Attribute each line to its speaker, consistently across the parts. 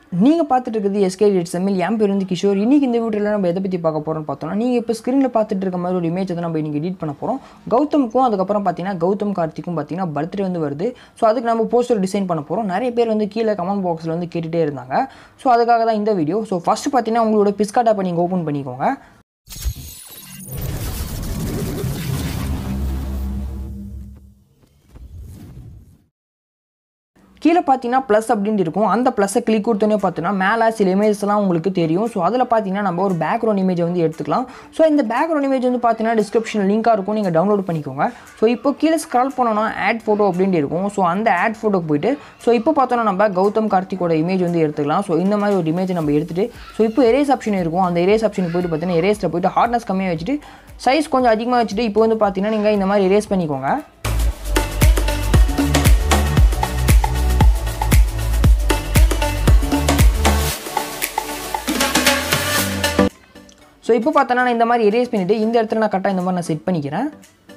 Speaker 1: நீங்கள் பார்த்துட்டு இருக்கிறது எஸ்கே எயிட் செம்மில் என் பேர் வந்து கிஷோர் இன்றைக்கி இந்த வீடியோவில் நம்ம எதை பற்றி பார்க்க போகிறோம்னு பார்த்தோம்னா நீங்கள் இப்போ ஸ்க்ரீனில் பார்த்துட்டு இருக்க மாதிரி ஒரு இமேஜ் வந்து நம்ம இன்றைக்கி எடிட் பண்ண போகிறோம் கௌதமுக்கும் அதுக்கப்புறம் பார்த்தீங்கன்னா கௌதம் கார்த்திக்கும் பார்த்தீங்கன்னா பர்த்டே வந்து வருது ஸோ அதுக்கு நம்ம போஸ்டர் டிசைன் பண்ண போகிறோம் நிறைய பேர் வந்து கீழே கமெண்ட் பாக்ஸில் வந்து கேட்டுகிட்டே இருந்தாங்க ஸோ அதுக்காக தான் இந்த வீடியோ ஸோ ஃபஸ்ட்டு பார்த்தீங்கன்னா உங்களோட பிஸ்காட் ஆப்பை நீங்கள் ஓப்பன் பண்ணிக்கோங்க கீழே பார்த்தீங்கன்னா ப்ளஸ் அப்படின்ட்டு இருக்கும் அந்த ப்ளஸ்ஸை கிளிக் கொடுத்தோன்னே பார்த்தீங்கன்னா மேலே சில இமேஜஸ்லாம் உங்களுக்கு தெரியும் ஸோ அதில் பார்த்தீங்கன்னா நம்ம ஒரு பேக்ரவுண்ட் இமேஜை வந்து எடுத்துக்கலாம் ஸோ இந்த பேக்ரவுண்ட் இமேஜ் வந்து பார்த்தீங்கன்னா டிஸ்கிரிப்ஷன் லிங்காக இருக்கும் நீங்கள் டவுன்லோட் பண்ணிக்கோங்க ஸோ இப்போ கீழே ஸ்க்ரால் பண்ணோன்னா ஆட் ஃபோட்டோ அப்படின்ட்டு இருக்கும் ஸோ அந்த ஆட் ஃபோட்டோக்கு போயிட்டு ஸோ இப்போ பார்த்தோன்னா நம்ம கௌதம் கார்த்திகோட இமேஜ் வந்து எடுத்துக்கலாம் ஸோ இந்த மாதிரி ஒரு இமேஜ் நம்ம எடுத்துகிட்டு ஸோ இப்போ எரேஸ் ஆப்ஷன் இருக்கும் அந்த எரேஸ் ஆப்ஷனுக்கு போயிட்டு பார்த்தீங்கன்னா எரேஸில் போயிட்டு ஹார்ட்னஸ் கம்மியாக வச்சுட்டு சைஸ் கொஞ்சம் அதிகமாக வச்சுட்டு இப்போ வந்து பார்த்தீங்கன்னா நீங்கள் இந்த மாதிரி எரேஸ் பண்ணிக்கோங்க ஸோ இப்போ பார்த்தோன்னா நான் இந்த மாதிரி எரேஸ் பண்ணிவிட்டு இந்த இடத்துல நான் கரெக்டாக இந்த மாதிரி நான் செட் பண்ணிக்கிறேன்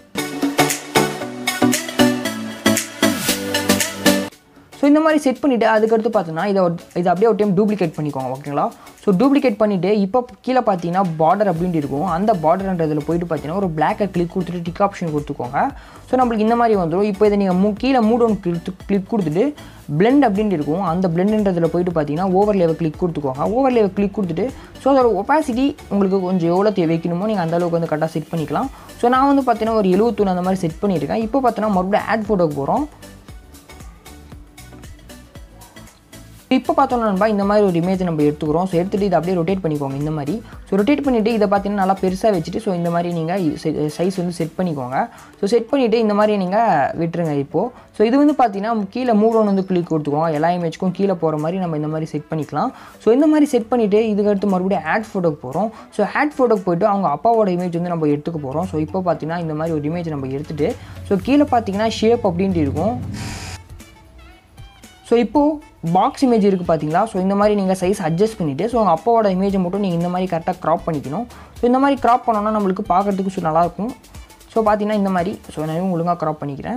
Speaker 1: ஸோ இந்த மாதிரி செட் பண்ணிவிட்டு அதுக்கடுத்து பார்த்தோன்னா இதை ஒரு- இதை அப்படியே ஒரு டைம் டூப்ளிகேட் பண்ணிக்கோங்க ஓகேங்களா ஸோ டூப்ளிகேட் பண்ணிவிட்டு இப்போ கீழே பார்த்தீங்கன்னா பார்டர் அப்படின்ட்டு இருக்கும் அந்த பார்டர்ன்றதில் போயிட்டு பார்த்தீங்கன்னா ஒரு பிளாக்கை கிளிக் கொடுத்துட்டு டிக் ஆப்ஷன் கொடுத்துக்கோங்க ஸோ நம்மளுக்கு இந்த மாதிரி வந்துடும் இப்போ இதை நீங்கள் மூ கீழே மூட் ஒன் கிளிக் கிளிக் கொடுத்துட்டு blend அப்படின்ட்டு இருக்கும் அந்த பிளெண்டுன்றதில் போயிட்டு பார்த்தீங்கன்னா ஓவர்லேவை கிளிக் கொடுத்துக்கோங்க ஓவர்லேவை கிளிக் கொடுத்துட்டு ஸோ அதோட ஒப்பாசிட்டி உங்களுக்கு கொஞ்சம் எவ்வளோ தே வைக்கணுமோ நீங்கள் அந்த அளவுக்கு வந்து கரெக்டாக செட் பண்ணிக்கலாம் ஸோ நான் வந்து பார்த்தீங்கன்னா ஒரு எழுபத்தொன்று அந்த மாதிரி செட் பண்ணியிருக்கேன் இப்போ பார்த்தீங்கன்னா மறுபடியும் ஆட் ஃபோட்டோக்கு போகிறோம் இப்போ பார்த்தோம்னா நண்பா இந்த மாதிரி ஒரு இமேஜ் நம்ம எடுத்துக்கிறோம் ஸோ எடுத்துகிட்டு இதை அப்படியே ரொட்டேட் பண்ணிக்கோங்க இந்த மாதிரி ஸோ ரொட்டேட் பண்ணிவிட்டு இதை பார்த்தீங்கன்னா நல்லா பெருசாக வச்சுட்டு ஸோ இந்த மாதிரி நீங்கள் சைஸ் வந்து செட் பண்ணிக்கோங்க ஸோ செட் பண்ணிவிட்டு இந்த மாதிரி நீங்கள் விட்டுருங்க இப்போது ஸோ இது வந்து பார்த்தீங்கன்னா கீழே மூவ் ஒன்று வந்து கிளிக் கொடுத்துக்கோங்க எல்லா இமேஜ்க்கும் கீழே போகிற மாதிரி நம்ம இந்த மாதிரி செட் பண்ணிக்கலாம் ஸோ இந்த மாதிரி செட் பண்ணிவிட்டு இதுக்கடுத்து மறுபடியும் ஆட் ஃபோட்டோக்கு போகிறோம் ஸோ ஆட் ஃபோட்டோக்கு போயிட்டு அவங்க அப்பாவோட இமேஜ் வந்து நம்ம எடுத்துக்க போகிறோம் ஸோ இப்போ பார்த்தீங்கன்னா இந்த மாதிரி ஒரு இமேஜ் நம்ம எடுத்துகிட்டு ஸோ கீழே பார்த்தீங்கன்னா ஷேப் அப்படின்ட்டு இருக்கும் ஸோ இப்போது பாக்ஸ் இமேஜ் இருக்குது பார்த்தீங்களா ஸோ இந்த மாதிரி நீங்கள் சைஸ் அட்ஜஸ்ட் பண்ணிவிட்டு ஸோ உங்கள் அப்பாவோட இமேஜை மட்டும் நீங்கள் இந்த மாதிரி கரெக்டாக க்ராப் பண்ணிக்கணும் ஸோ இந்த மாதிரி க்ராப் பண்ணோன்னா நம்மளுக்கு பார்க்குறதுக்கு ஸோ நல்லாயிருக்கும் ஸோ பார்த்தீங்கன்னா இந்த மாதிரி ஸோ நான் ஒழுங்காக க்ராப் பண்ணிக்கிறேன்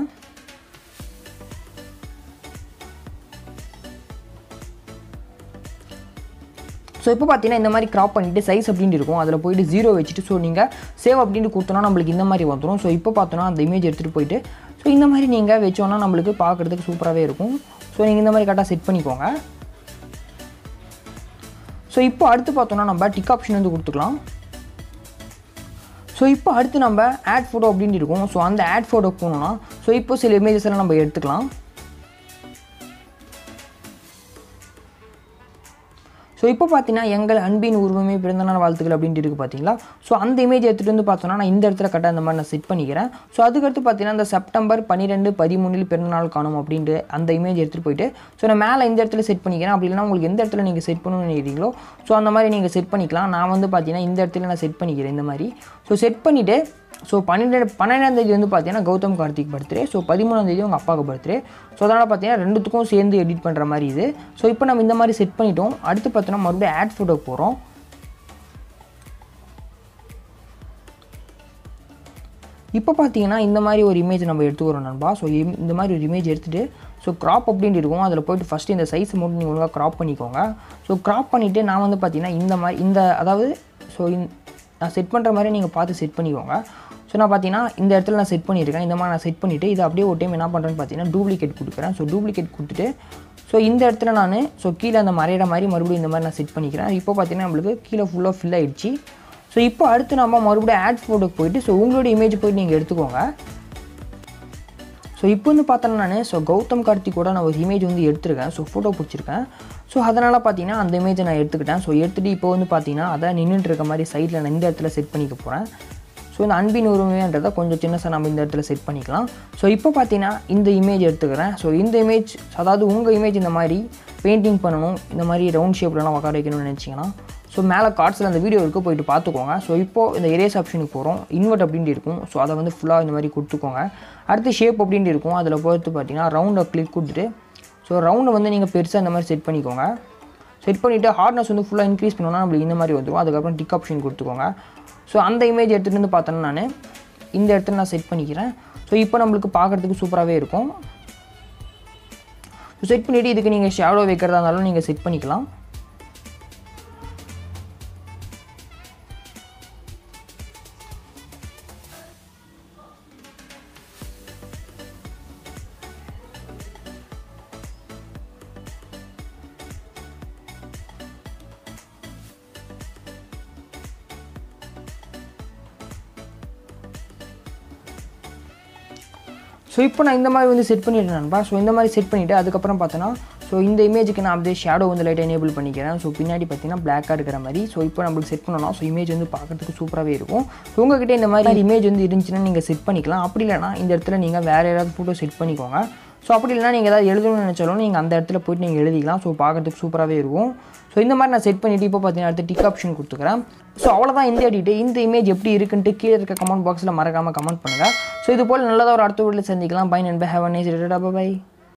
Speaker 1: ஸோ இப்போ பார்த்தீங்கன்னா இந்த மாதிரி க்ராப் பண்ணிவிட்டு சைஸ் அப்படின்ட்டு இருக்கும் அதில் போயிட்டு ஜீரோ வச்சுட்டு ஸோ நீங்கள் சேவ் அப்படின்ட்டு கொடுத்தோன்னா நம்மளுக்கு இந்த மாதிரி வந்துடும் ஸோ இப்போ பார்த்தோன்னா அந்த இமேஜ் எடுத்துகிட்டு போயிட்டு ஸோ இந்த மாதிரி நீங்கள் வச்சோன்னா நம்மளுக்கு பார்க்குறதுக்கு சூப்பராகவே இருக்கும் ஸோ நீங்கள் இந்த மாதிரி கரெக்டாக செட் பண்ணிக்கோங்க ஸோ இப்போ அடுத்து பார்த்தோன்னா நம்ம டிக் ஆப்ஷன் வந்து கொடுத்துக்கலாம் ஸோ இப்போ அடுத்து நம்ம ஆட் ஃபோட்டோ அப்படின்ட்டு இருக்கும் ஸோ அந்த ஆட் ஃபோட்டோ போகணுன்னா ஸோ இப்போ சில இமேஜஸ் எல்லாம் நம்ம எடுத்துக்கலாம் ஸோ இப்போ பார்த்தீங்கன்னா எங்கள் அன்பின் உருவமே பிறந்தநாள் வாழ்த்துக்கள் அப்படின்ட்டு இருக்குது பார்த்தீங்களா ஸோ அந்த இமேஜ் எடுத்துகிட்டு வந்து பார்த்தோன்னா நான் இந்த இடத்துல கரெக்டாக இந்த மாதிரி நான் செட் பண்ணிக்கிறேன் ஸோ அதுக்கடுத்து பார்த்தீங்கன்னா இந்த செப்டம்பர் பன்னிரெண்டு பதிமூணில் பிறந்தநாள் காணும் அப்படின்ட்டு அந்த இமேஜ் எடுத்துகிட்டு போயிட்டு ஸோ நான் மேலே இந்த இடத்துல செட் பண்ணிக்கிறேன் அப்படி இல்லைனா உங்களுக்கு எந்த இடத்துல நீங்கள் செட் பண்ணணும்னு நினைக்கிறீங்களோ ஸோ அந்த மாதிரி நீங்கள் செட் பண்ணிக்கலாம் நான் வந்து பார்த்தீங்கன்னா இந்த இடத்துல நான் செட் பண்ணிக்கிறேன் இந்த மாதிரி ஸோ செட் பண்ணிவிட்டு ஸோ பன்னெண்டு பன்னெண்டாம் தேதி வந்து பார்த்தீங்கன்னா கௌதம் கார்த்திக் பர்த்டே ஸோ பதிமூணாம் தேதி உங்கள் அப்பாவுக்கு பர்த்டே ஸோ அதனால் பார்த்தீங்கன்னா ரெண்டுத்துக்கும் சேர்ந்து எடிட் பண்ணுற மாதிரி இது ஸோ இப்போ நம்ம இந்த மாதிரி செட் பண்ணிட்டோம் அடுத்து பார்த்தோன்னா மறுபடியும் ஆட் ஃபோட்டோக்கு போகிறோம் இப்போ பார்த்தீங்கன்னா இந்த மாதிரி ஒரு இமேஜ் நம்ம எடுத்துக்கிறோம் நண்பா ஸோ இந்த மாதிரி ஒரு இமேஜ் எடுத்துகிட்டு ஸோ க்ராப் அப்படின்ட்டு இருக்கும் அதில் போயிட்டு ஃபஸ்ட்டு இந்த சைஸ் மட்டும் நீங்கள் ஒழுங்காக க்ராப் பண்ணிக்கோங்க ஸோ க்ராப் பண்ணிவிட்டு நான் வந்து பார்த்தீங்கன்னா இந்த மாதிரி இந்த அதாவது ஸோ நான் செட் பண்ணுற மாதிரி நீங்கள் பார்த்து செட் பண்ணிக்கோங்க ஸோ நான் பார்த்தீங்கன்னா இந்த இடத்துல நான் செட் பண்ணியிருக்கேன் இந்த மாதிரி நான் செட் பண்ணிவிட்டு இதை அப்படியே ஒரு டைம் என்ன பண்ணுறேன்னு பார்த்தீங்கன்னா டூப்ளிகேட் கொடுக்குறேன் ஸோ டூப்ளிகேட் கொடுத்துட்டு ஸோ இந்த இடத்துல நான் ஸோ கீழே அந்த மறையிற மாதிரி மறுபடியும் இந்த மாதிரி நான் செட் பண்ணிக்கிறேன் இப்போ பார்த்தீங்கன்னா நம்மளுக்கு கீழே ஃபுல்லாக ஃபில் ஆயிடுச்சு ஸோ இப்போ அடுத்து நம்ம மறுபடியும் ஆட் ஃபோட்டோக்கு போயிட்டு ஸோ உங்களோட இமேஜ் போயிட்டு நீங்கள் எடுத்துக்கோங்க ஸோ இப்போ வந்து பார்த்தேன்னா நான் ஸோ கௌதம் கார்த்திகோட நான் ஒரு இமேஜ் வந்து எடுத்திருக்கேன் ஸோ ஃபோட்டோ பிடிச்சிருக்கேன் ஸோ அதனால் பார்த்தீங்கன்னா அந்த இமேஜை நான் எடுத்துக்கிட்டேன் ஸோ எடுத்துகிட்டு இப்போ வந்து பார்த்தீங்கன்னா அதான் நின்றுட்டு இருக்க மாதிரி சைடில் நான் இந்த இடத்துல செட் பண்ணிக்க போகிறேன் ஸோ இந்த அன்பின் உரிமைன்றதை கொஞ்சம் சின்னசாக நம்ம இந்த இடத்துல செட் பண்ணிக்கலாம் ஸோ இப்போ பார்த்தீங்கன்னா இந்த இமேஜ் எடுத்துக்கிறேன் ஸோ இந்த இமேஜ் அதாவது உங்கள் இமேஜ் இந்த மாதிரி பெயிண்டிங் பண்ணணும் இந்த மாதிரி ரவுண்ட் ஷேப்லலாம் உட்கார வைக்கணும்னு நினச்சிங்கன்னா ஸோ மேலே கார்ட்ஸில் அந்த வீடியோ இருக்குது போயிட்டு பார்த்துக்கோங்க ஸோ இப்போது இந்த எரேஸ் ஆப்ஷனுக்கு போகிறோம் இன்வெர்ட் அப்படின்ட்டு இருக்கும் ஸோ அதை வந்து ஃபுல்லாக இந்த மாதிரி கொடுத்துக்கோங்க அடுத்து ஷேப் அப்படின்ட்டு இருக்கும் அதில் பொறுத்து பார்த்தீங்கன்னா ரவுண்டை கிளிக் கொடுத்துட்டு ஸோ ரவுண்டை வந்து நீங்கள் பெருசாக இந்த மாதிரி செட் பண்ணிக்கோங்க செட் பண்ணிவிட்டு ஹார்ட்னஸ் வந்து ஃபுல்லாக இன்க்ரீஸ் பண்ணோன்னா நம்மளுக்கு இந்த மாதிரி வந்துடும் அதுக்கப்புறம் டிக் ஆப்ஷன் கொடுத்துக்கோங்க ஸோ அந்த இமேஜ் எடுத்துகிட்டு வந்து பார்த்தோன்னா நான் இந்த இடத்துல நான் செட் பண்ணிக்கிறேன் ஸோ இப்போ நம்மளுக்கு பார்க்குறதுக்கு சூப்பராகவே இருக்கும் ஸோ செட் பண்ணிவிட்டு இதுக்கு நீங்கள் ஷேடோ வைக்கிறதா இருந்தாலும் நீங்கள் செட் பண்ணிக்கலாம் ஸோ இப்போ நான் இந்த மாதிரி வந்து செட் பண்ணிட்டேன் நண்பா ஸோ இந்த மாதிரி செட் பண்ணிவிட்டு அதுக்கப்புறம் பார்த்தோன்னா ஸோ இந்த இமேஜுக்கு நான் அப்படியே ஷேடோ வந்து லைட்டாக எனேபிள் பண்ணிக்கிறேன் ஸோ பின்னாடி பார்த்தீங்கன்னா பிளாக்காக இருக்கிற மாதிரி ஸோ இப்போ நம்மளுக்கு செட் பண்ணோம்னா ஸோ இமேஜ் வந்து பார்க்கறதுக்கு சூப்பராகவே இருக்கும் ஸோ உங்ககிட்ட இந்த மாதிரி இமேஜ் வந்து இருந்துச்சுன்னா நீங்கள் செட் பண்ணிக்கலாம் அப்படி இல்லைனா இந்த இடத்துல நீங்கள் வேறு யாராவது ஃபோட்டோ செட் பண்ணிக்கோங்க ஸோ அப்படி இல்லைனா நீங்கள் ஏதாவது எழுதணும்னு நினச்சாலும் நீங்கள் அந்த இடத்துல போயிட்டு நீங்கள் எழுதிக்கலாம் ஸோ பார்க்கறதுக்கு சூப்பராகவே இருக்கும் ஸோ இந்த மாதிரி நான் செட் பண்ணிவிட்டு இப்போ பார்த்தீங்கன்னா அடுத்து டிக் ஆப்ஷன் கொடுத்துக்கிறேன் ஸோ அவ்வளோதான் இந்த எடிட்டு இந்த இமேஜ் எப்படி இருக்குன்ட்டு கீழே இருக்க கமெண்ட் பாக்ஸில் மறக்காமல் கமெண்ட் பண்ணுங்கள் ஸோ இது போல் நல்லதாக ஒரு அடுத்த வீட்டில் சந்திக்கலாம் பை நண்பர் ஹேவ் அ நைஸ் பை